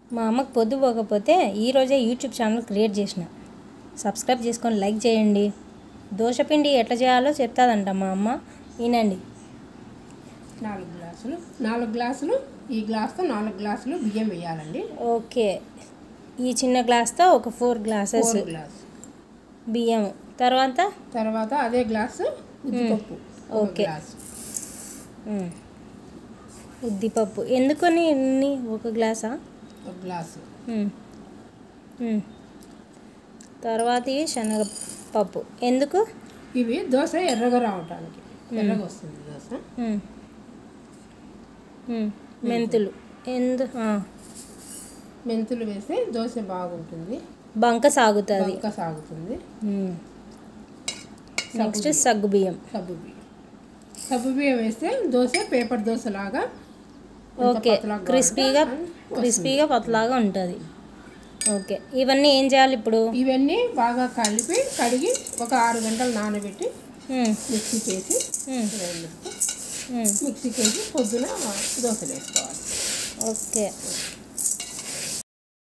మా అమ్మకు పొద్దు పోకపోతే ఈరోజే యూట్యూబ్ ఛానల్ క్రియేట్ చేసిన సబ్స్క్రైబ్ చేసుకొని లైక్ చేయండి దోశపిండి ఎట్లా చేయాలో చెప్తాదంట మా అమ్మ వినండి నాలుగు గ్లాసులు నాలుగు గ్లాసులు ఈ గ్లాస్తో నాలుగు గ్లాసులు బియ్యం వేయాలండి ఓకే ఈ చిన్న గ్లాస్తో ఒక ఫోర్ గ్లాసెస్ ఫోర్ గ్లాస్ బియ్యం తర్వాత తర్వాత అదే గ్లాసు ఉద్దిపప్పు ఒక ఓకే. గ్లాసు ఉమ్, ఉద్దిపప్పు ఎందుకని ఇన్ని ఒక గ్లాసా ఒక గ్లాసు ఉమ్, ఉమ్. తర్వాత ఇవి శనగపప్పు ఎందుకు ఇవి దోశ ఎర్రగా రావటానికి ఎర్రగా వస్తుంది దోశ ఉమ్. ఉమ్, మెంతులు ఎందు ఆ, మెంతులు వేస్తే దోశ బాగుంటుంది బంక సాగుతుంది బంక సాగుతుంది నెక్స్ట్ సగ్గు బియ్యం సబ్బు బియ్యం సబ్బు బియ్యం వేస్తే దోశ పేపర్ దోశ లాగా ఓకే క్రిస్పీగా క్రిస్పీగా పతలాగా ఉంటుంది ఓకే ఇవన్నీ ఏం చేయాలి ఇప్పుడు ఇవన్నీ బాగా కలిపి కడిగి ఒక ఆరు గంటలు నానబెట్టి ఉమ్, మిక్సీ చేసి ఉమ్, గ్రైండర్తో ఉమ్. మిక్సీకి వేసి పొద్దున దోశలు వేసుకోవాలి ఓకే